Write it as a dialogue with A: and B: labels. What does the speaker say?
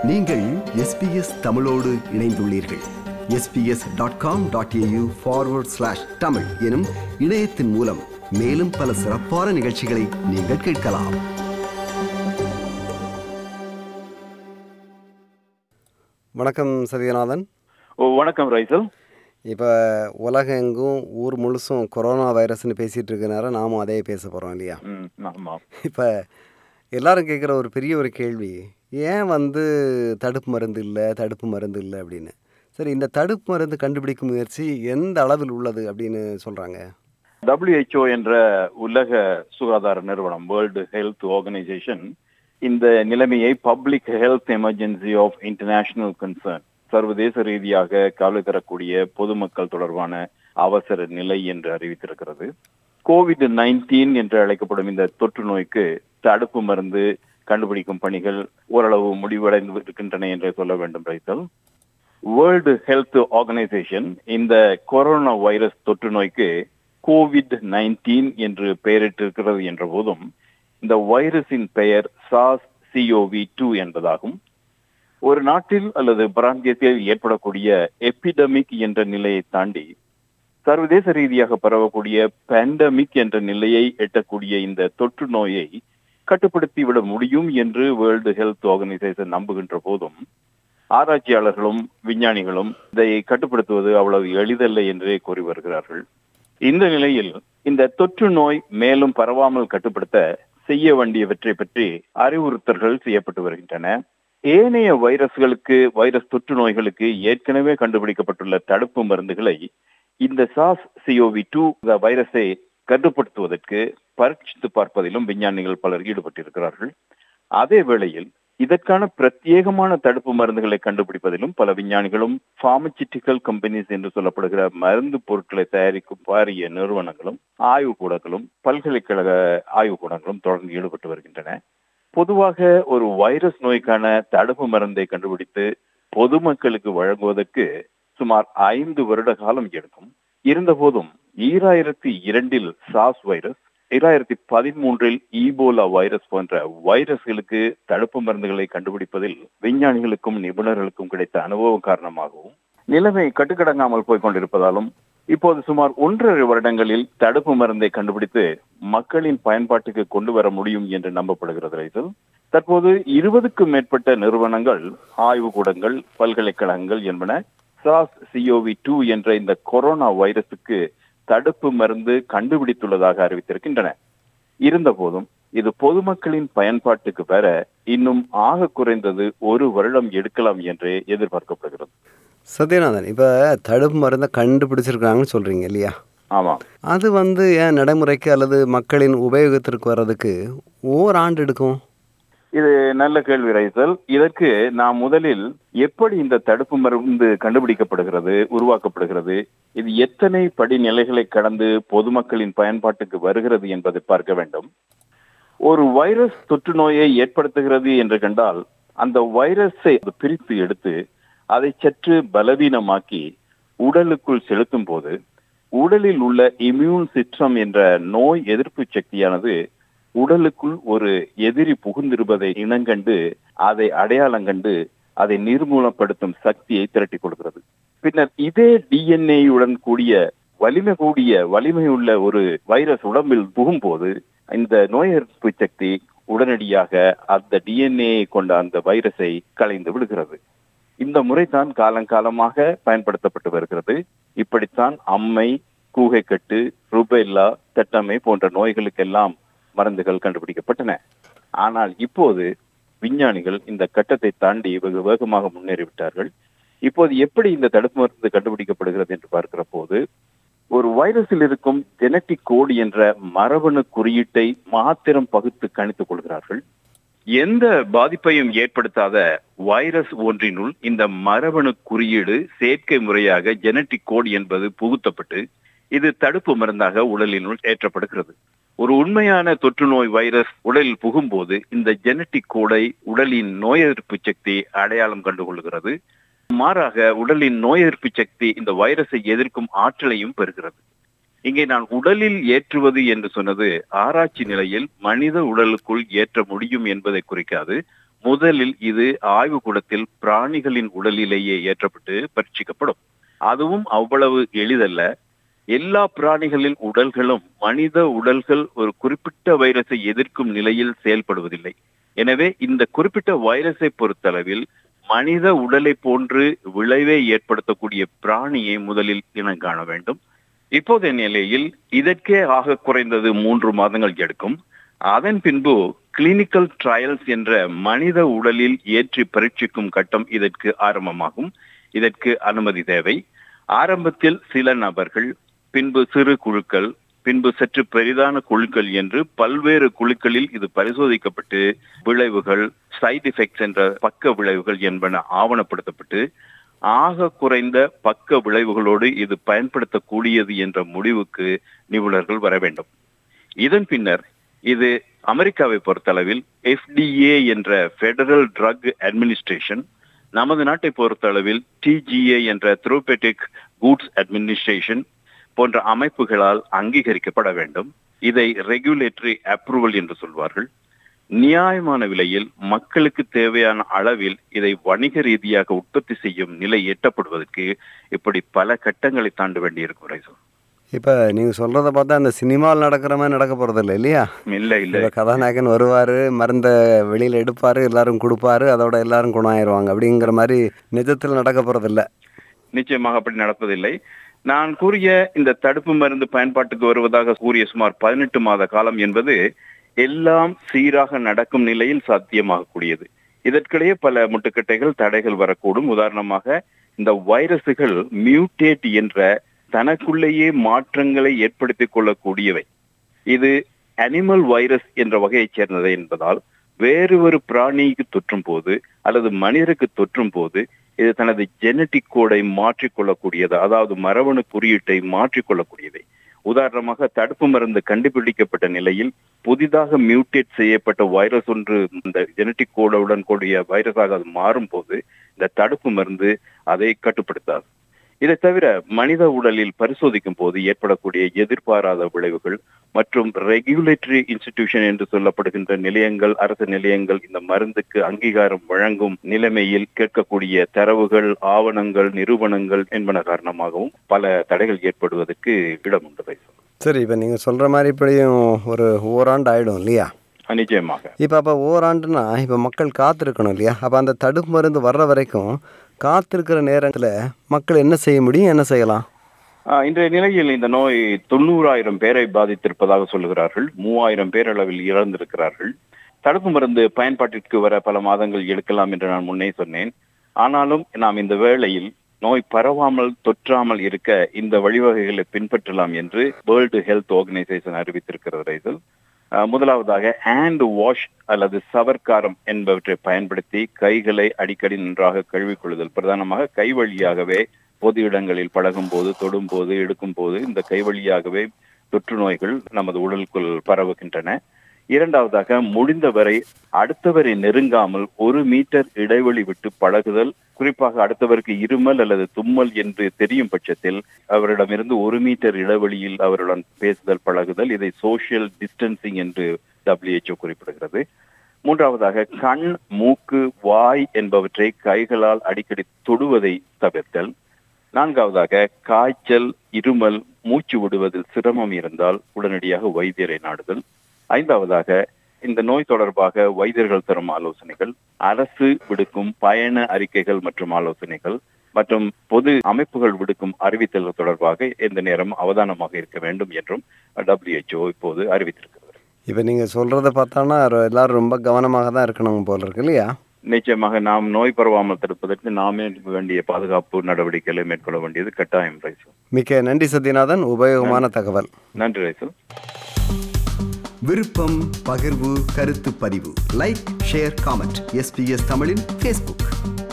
A: நீங்கள் எஸ்பிஎஸ் தமிழோடு இணைந்துள்ளீர்கள் SBS dot com dot AU forward slash Tamil எனும் இணையத்தின் மூலம் மேலும் பல சிறப்பான நிகழ்ச்சிகளை நீங்கள் கேட்கலாம்
B: வணக்கம் சத்யநாதன்
C: ஓ வணக்கம் ரைசல்
B: இப்போ உலகெங்கும் ஊர் முழுசும் கொரோனா வைரஸ்னு பேசிகிட்டு இருக்கனால நாமும் அதே பேச போகிறோம் இல்லையா
C: ம் ஆமாம்
B: இப்போ எல்லாரும் கேட்குற ஒரு பெரிய ஒரு கேள்வி ஏன் வந்து தடுப்பு மருந்து இல்லை தடுப்பு மருந்து இல்லை அப்படின்னு சரி இந்த தடுப்பு மருந்து கண்டுபிடிக்கும் முயற்சி எந்த அளவில் உள்ளது அப்படின்னு சொல்கிறாங்க
C: WHO என்ற உலக சுகாதார நிறுவனம் வேர்ல்டு ஹெல்த் ஆர்கனைசேஷன் இந்த நிலைமையை public health emergency of international concern சர்வதேச ரீதியாக கவலை தரக்கூடிய பொதுமக்கள் தொடர்பான அவசர நிலை என்று அறிவித்திருக்கிறது கோவிட் நைன்டீன் என்று அழைக்கப்படும் இந்த தொற்று நோய்க்கு தடுப்பு மருந்து கண்டுபிடிக்கும் பணிகள் ஓரளவு முடிவடைந்து இருக்கின்றன என்று சொல்ல வேண்டும் ரைசல் வேர்ல்டு ஹெல்த் ஆர்கனைசேஷன் இந்த கொரோனா வைரஸ் தொற்று நோய்க்கு கோவிட் நைன்டீன் என்று பெயரிட்டிருக்கிறது என்ற போதும் இந்த வைரஸின் பெயர் சாஸ் சிஓவி டூ என்பதாகும் ஒரு நாட்டில் அல்லது பிராந்தியத்தில் ஏற்படக்கூடிய எபிடமிக் என்ற நிலையை தாண்டி சர்வதேச ரீதியாக பரவக்கூடிய பேண்டமிக் என்ற நிலையை எட்டக்கூடிய இந்த தொற்று நோயை கட்டுப்படுத்தி விட முடியும் என்று வேர்ல்டு ஹெல்த் ஆர்கனைசேஷன் நம்புகின்ற போதும் ஆராய்ச்சியாளர்களும் விஞ்ஞானிகளும் இதை கட்டுப்படுத்துவது அவ்வளவு எளிதல்ல என்றே கூறி வருகிறார்கள் இந்த நிலையில் இந்த தொற்று நோய் மேலும் பரவாமல் கட்டுப்படுத்த செய்ய வேண்டியவற்றை பற்றி அறிவுறுத்தல்கள் செய்யப்பட்டு வருகின்றன ஏனைய வைரஸ்களுக்கு வைரஸ் தொற்று நோய்களுக்கு ஏற்கனவே கண்டுபிடிக்கப்பட்டுள்ள தடுப்பு மருந்துகளை இந்த சாஸ் சிஓவி டூ வைரஸை கட்டுப்படுத்துவதற்கு பரீட்சித்து பார்ப்பதிலும் விஞ்ஞானிகள் பலர் ஈடுபட்டிருக்கிறார்கள் அதே வேளையில் இதற்கான பிரத்யேகமான தடுப்பு மருந்துகளை கண்டுபிடிப்பதிலும் பல விஞ்ஞானிகளும் பார்மசிட்டிக்கல் கம்பெனிஸ் என்று சொல்லப்படுகிற மருந்து பொருட்களை தயாரிக்கும் பாரிய நிறுவனங்களும் ஆய்வுக்கூடங்களும் பல்கலைக்கழக ஆய்வுக்கூடங்களும் தொடர்ந்து ஈடுபட்டு வருகின்றன பொதுவாக ஒரு வைரஸ் நோய்க்கான தடுப்பு மருந்தை கண்டுபிடித்து பொதுமக்களுக்கு வழங்குவதற்கு சுமார் ஐந்து வருட காலம் எடுக்கும் இருந்தபோதும் ஈராயிரத்தி இரண்டில் சாஸ் வைரஸ் இரண்டாயிரத்தி பதிமூன்றில் ஈபோலா வைரஸ் போன்ற வைரஸ்களுக்கு தடுப்பு மருந்துகளை கண்டுபிடிப்பதில் விஞ்ஞானிகளுக்கும் நிபுணர்களுக்கும் கிடைத்த அனுபவம் காரணமாகவும் நிலைமை கட்டுக்கடங்காமல் போய் கொண்டிருப்பதாலும் இப்போது சுமார் ஒன்றரை வருடங்களில் தடுப்பு மருந்தை கண்டுபிடித்து மக்களின் பயன்பாட்டுக்கு கொண்டு வர முடியும் என்று நம்பப்படுகிறது ரைசல் தற்போது இருபதுக்கும் மேற்பட்ட நிறுவனங்கள் ஆய்வுக்கூடங்கள் பல்கலைக்கழகங்கள் என்பன சாஸ் சிஓவி டூ என்ற இந்த கொரோனா வைரசுக்கு தடுப்பு மருந்து கண்டுபிடித்துள்ளதாக அறிவித்திருக்கின்றன இருந்தபோதும் இது பொதுமக்களின் பயன்பாட்டுக்கு பெற இன்னும் ஆக குறைந்தது ஒரு வருடம் எடுக்கலாம் என்றே எதிர்பார்க்கப்படுகிறது
B: சத்யநாதன் இப்போ தடுப்பு மருந்தை கண்டுபிடிச்சிருக்காங்கன்னு சொல்கிறீங்க இல்லையா
C: ஆமாம்
B: அது வந்து ஏன் நடைமுறைக்கு அல்லது மக்களின் உபயோகத்திற்கு வர்றதுக்கு ஓராண்டு எடுக்கும்
C: இது நல்ல கேள்வி ரைசல் இதற்கு நாம் முதலில் எப்படி இந்த தடுப்பு மருந்து கண்டுபிடிக்கப்படுகிறது உருவாக்கப்படுகிறது இது எத்தனை படிநிலைகளை கடந்து பொதுமக்களின் பயன்பாட்டுக்கு வருகிறது என்பதை பார்க்க வேண்டும் ஒரு வைரஸ் தொற்று நோயை ஏற்படுத்துகிறது என்று கண்டால் அந்த வைரஸை பிரித்து எடுத்து அதை சற்று பலவீனமாக்கி உடலுக்குள் செலுத்தும் போது உடலில் உள்ள இம்யூன் சிஸ்டம் என்ற நோய் எதிர்ப்பு சக்தியானது உடலுக்குள் ஒரு எதிரி புகுந்திருப்பதை இனங்கண்டு அதை அடையாளம் கண்டு அதை நிர்மூலப்படுத்தும் சக்தியை திரட்டி கொடுக்கிறது பின்னர் இதே டிஎன்ஏயுடன் கூடிய வலிமை கூடிய வலிமையுள்ள ஒரு வைரஸ் உடம்பில் புகும்போது இந்த நோய் எதிர்ப்பு சக்தி உடனடியாக அந்த டிஎன்ஏ கொண்ட அந்த வைரஸை கலைந்து விடுகிறது இந்த முறைதான் காலங்காலமாக பயன்படுத்தப்பட்டு வருகிறது இப்படித்தான் அம்மை கூகைக்கட்டு ருபெல்லா தட்டமை போன்ற நோய்களுக்கெல்லாம் மருந்துகள் கண்டுபிடிக்கப்பட்டன ஆனால் இப்போது விஞ்ஞானிகள் இந்த கட்டத்தை தாண்டி வெகு வேகமாக முன்னேறிவிட்டார்கள் இப்போது எப்படி இந்த தடுப்பு மருந்து கண்டுபிடிக்கப்படுகிறது என்று பார்க்கிற போது ஒரு வைரஸில் இருக்கும் ஜெனட்டிக் கோடு என்ற மரபணு குறியீட்டை மாத்திரம் பகுத்து கணித்துக் கொள்கிறார்கள் எந்த பாதிப்பையும் ஏற்படுத்தாத வைரஸ் ஒன்றினுள் இந்த மரபணு குறியீடு செயற்கை முறையாக ஜெனட்டிக் கோட் என்பது புகுத்தப்பட்டு இது தடுப்பு மருந்தாக உடலினுள் ஏற்றப்படுகிறது ஒரு உண்மையான தொற்று நோய் வைரஸ் உடலில் புகும்போது இந்த ஜெனட்டிக் கோடை உடலின் நோய் எதிர்ப்பு சக்தி அடையாளம் கண்டுகொள்கிறது மாறாக உடலின் நோய் எதிர்ப்பு சக்தி இந்த வைரஸை எதிர்க்கும் ஆற்றலையும் பெறுகிறது இங்கே நான் உடலில் ஏற்றுவது என்று சொன்னது ஆராய்ச்சி நிலையில் மனித உடலுக்குள் ஏற்ற முடியும் என்பதை குறிக்காது முதலில் இது ஆய்வுக்கூடத்தில் பிராணிகளின் உடலிலேயே ஏற்றப்பட்டு பரீட்சிக்கப்படும் அதுவும் அவ்வளவு எளிதல்ல எல்லா பிராணிகளின் உடல்களும் மனித உடல்கள் ஒரு குறிப்பிட்ட வைரஸை எதிர்க்கும் நிலையில் செயல்படுவதில்லை எனவே இந்த குறிப்பிட்ட வைரஸை பொறுத்தளவில் மனித உடலை போன்று விளைவை ஏற்படுத்தக்கூடிய பிராணியை முதலில் இனங்காண வேண்டும் இப்போதைய நிலையில் இதற்கே ஆக குறைந்தது மூன்று மாதங்கள் எடுக்கும் அதன் பின்பு கிளினிக்கல் ட்ரையல்ஸ் என்ற மனித உடலில் ஏற்றி பரீட்சிக்கும் கட்டம் இதற்கு ஆரம்பமாகும் இதற்கு அனுமதி தேவை ஆரம்பத்தில் சில நபர்கள் பின்பு சிறு குழுக்கள் பின்பு சற்று பெரிதான குழுக்கள் என்று பல்வேறு குழுக்களில் இது பரிசோதிக்கப்பட்டு விளைவுகள் சைடு எஃபெக்ட்ஸ் என்ற பக்க விளைவுகள் என்பன ஆவணப்படுத்தப்பட்டு ஆக குறைந்த பக்க விளைவுகளோடு இது பயன்படுத்தக்கூடியது என்ற முடிவுக்கு நிபுணர்கள் வர வேண்டும் இதன் பின்னர் இது அமெரிக்காவை பொறுத்தளவில் எஃப்டிஏ என்ற பெடரல் ட்ரக் அட்மினிஸ்ட்ரேஷன் நமது நாட்டை பொறுத்தளவில் டிஜிஏ என்ற த்ரோபெட்டிக் கூட்ஸ் அட்மினிஸ்ட்ரேஷன் போன்ற அமைப்புகளால் அங்கீகரிக்கப்பட வேண்டும் இதை ரெகுலேட்டரி அப்ரூவல் என்று சொல்வார்கள் நியாயமான விலையில் மக்களுக்கு தேவையான அளவில் இதை வணிக ரீதியாக உற்பத்தி செய்யும் நிலை எட்டப்படுவதற்கு இப்படி பல கட்டங்களை தாண்ட வேண்டியிருக்கும் ரைசு
B: இப்போ நீங்கள் சொல்கிறத பார்த்தா அந்த சினிமாவில் நடக்கிற மாதிரி நடக்க போகிறதில்ல இல்லையா
C: இல்ல இல்ல
B: இப்போ கதாநாயகன் வருவார் மருந்தை வெளியில் எடுப்பார் எல்லாரும் கொடுப்பாரு அதோட எல்லாரும் குணமாயிருவாங்க அப்படிங்கிற மாதிரி நிஜத்தில் நடக்க போகிறதில்ல
C: நிச்சயமாக அப்படி நடப்பதில்லை நான் கூறிய இந்த தடுப்பு மருந்து பயன்பாட்டுக்கு வருவதாக கூறிய சுமார் பதினெட்டு மாத காலம் என்பது எல்லாம் சீராக நடக்கும் நிலையில் சாத்தியமாகக்கூடியது இதற்கிடையே பல முட்டுக்கட்டைகள் தடைகள் வரக்கூடும் உதாரணமாக இந்த வைரசுகள் மியூட்டேட் என்ற தனக்குள்ளேயே மாற்றங்களை ஏற்படுத்திக் கொள்ளக்கூடியவை இது அனிமல் வைரஸ் என்ற வகையைச் சேர்ந்தது என்பதால் வேறு ஒரு பிராணிக்கு தொற்றும் போது அல்லது மனிதருக்கு தொற்றும் போது இது தனது ஜெனட்டிக் கோடை மாற்றிக்கொள்ளக்கூடியது அதாவது மரபணு குறியீட்டை மாற்றிக்கொள்ளக்கூடியது உதாரணமாக தடுப்பு மருந்து கண்டுபிடிக்கப்பட்ட நிலையில் புதிதாக மியூட்டேட் செய்யப்பட்ட வைரஸ் ஒன்று இந்த ஜெனட்டிக் கோடுடன் கூடிய வைரஸாக அது மாறும் போது இந்த தடுப்பு மருந்து அதை கட்டுப்படுத்தாது இதை தவிர மனித உடலில் பரிசோதிக்கும் போது ஏற்படக்கூடிய எதிர்பாராத விளைவுகள் மற்றும் ரெகுலேட்டரி இன்ஸ்டிடியூஷன் என்று சொல்லப்படுகின்ற நிலையங்கள் அரசு நிலையங்கள் இந்த மருந்துக்கு அங்கீகாரம் வழங்கும் நிலைமையில் கேட்கக்கூடிய தரவுகள் ஆவணங்கள் நிறுவனங்கள் என்பன காரணமாகவும் பல தடைகள் ஏற்படுவதற்கு இடம் உண்டு ரைசு.
B: சரி இப்போ நீங்கள் சொல்கிற மாதிரி இப்படியும் ஒரு ஓராண்டு ஆகிடும் இல்லையா
C: நிச்சயமாக
B: இப்போ அப்போ ஓராண்டுனா இப்போ மக்கள் காத்திருக்கணும் இல்லையா அப்போ அந்த தடுப்பு மருந்து வர்ற வரைக்கும் காத்திருக்கிற நேரத்தில் மக்கள் என்ன செய்ய முடியும் என்ன செய்யலாம்
C: ஆஹ் இன்றைய நிலையில் இந்த நோய் தொண்ணூறாயிரம் பேரை பாதித்திருப்பதாக சொல்லுகிறார்கள் மூவாயிரம் பேர் அளவில் இறந்திருக்கிறார்கள் தடுப்பு மருந்து பயன்பாட்டிற்கு வர பல மாதங்கள் எடுக்கலாம் என்று நான் முன்னே சொன்னேன் ஆனாலும் நாம் இந்த வேளையில் நோய் பரவாமல் தொற்றாமல் இருக்க இந்த வழிவகைகளை பின்பற்றலாம் என்று வேர்ல்டு ஹெல்த் ஆர்கனைசேஷன் அறிவித்திருக்கிறது ரைசல் அஹ் முதலாவதாக ஹேண்ட் வாஷ் அல்லது சவர்க்காரம் என்பவற்றை பயன்படுத்தி கைகளை அடிக்கடி நன்றாக கழுவிக்கொள்ளுதல் பிரதானமாக கை வழியாகவே பொது இடங்களில் பழகும் போது தொடும் போது எடுக்கும் போது இந்த கை வழியாகவே தொற்று நோய்கள் நமது உடலுக்குள் பரவுகின்றன இரண்டாவதாக முடிந்தவரை அடுத்தவரை நெருங்காமல் ஒரு மீட்டர் இடைவெளி விட்டு பழகுதல் குறிப்பாக அடுத்தவருக்கு இருமல் அல்லது தும்மல் என்று தெரியும் பட்சத்தில் அவரிடமிருந்து ஒரு மீட்டர் இடைவெளியில் அவருடன் பேசுதல் பழகுதல் இதை சோஷியல் டிஸ்டன்சிங் என்று WHO குறிப்பிடுகிறது மூன்றாவதாக கண் மூக்கு வாய் என்பவற்றை கைகளால் அடிக்கடி தொடுவதை தவிர்த்தல் நான்காவதாக காய்ச்சல் இருமல் மூச்சு விடுவதில் சிரமம் இருந்தால் உடனடியாக வைத்தியரை நாடுதல் ஐந்தாவதாக இந்த நோய் தொடர்பாக வைத்தியர்கள் தரும் ஆலோசனைகள் அரசு விடுக்கும் பயண அறிக்கைகள் மற்றும் ஆலோசனைகள் மற்றும் பொது அமைப்புகள் விடுக்கும் அறிவித்தல்கள் தொடர்பாக எந்த நேரம் அவதானமாக இருக்க வேண்டும் என்றும் WHO இப்போது அறிவித்திருக்கிறது
B: இப்போ நீங்கள் சொல்கிறத பார்த்தானா ரொ- எல்லாரும் ரொம்ப கவனமாக தான் இருக்கணும் போல இருக்கு இல்லையா
C: நிச்சயமாக நாம் நோய் பரவாமல் தடுப்பதற்கு நாமே வேண்டிய பாதுகாப்பு நடவடிக்கைகளை மேற்கொள்ள வேண்டியது கட்டாயம் ரைசு
B: மிக்க நன்றி சத்யநாதன் உபயோகமான தகவல்
C: நன்றி ரைசு
A: விருப்பம் பகிர்வு கருத்து பதிவு லைக் ஷேர் காமெண்ட் எஸ்பிஎஸ் தமிழின் ஃபேஸ்புக்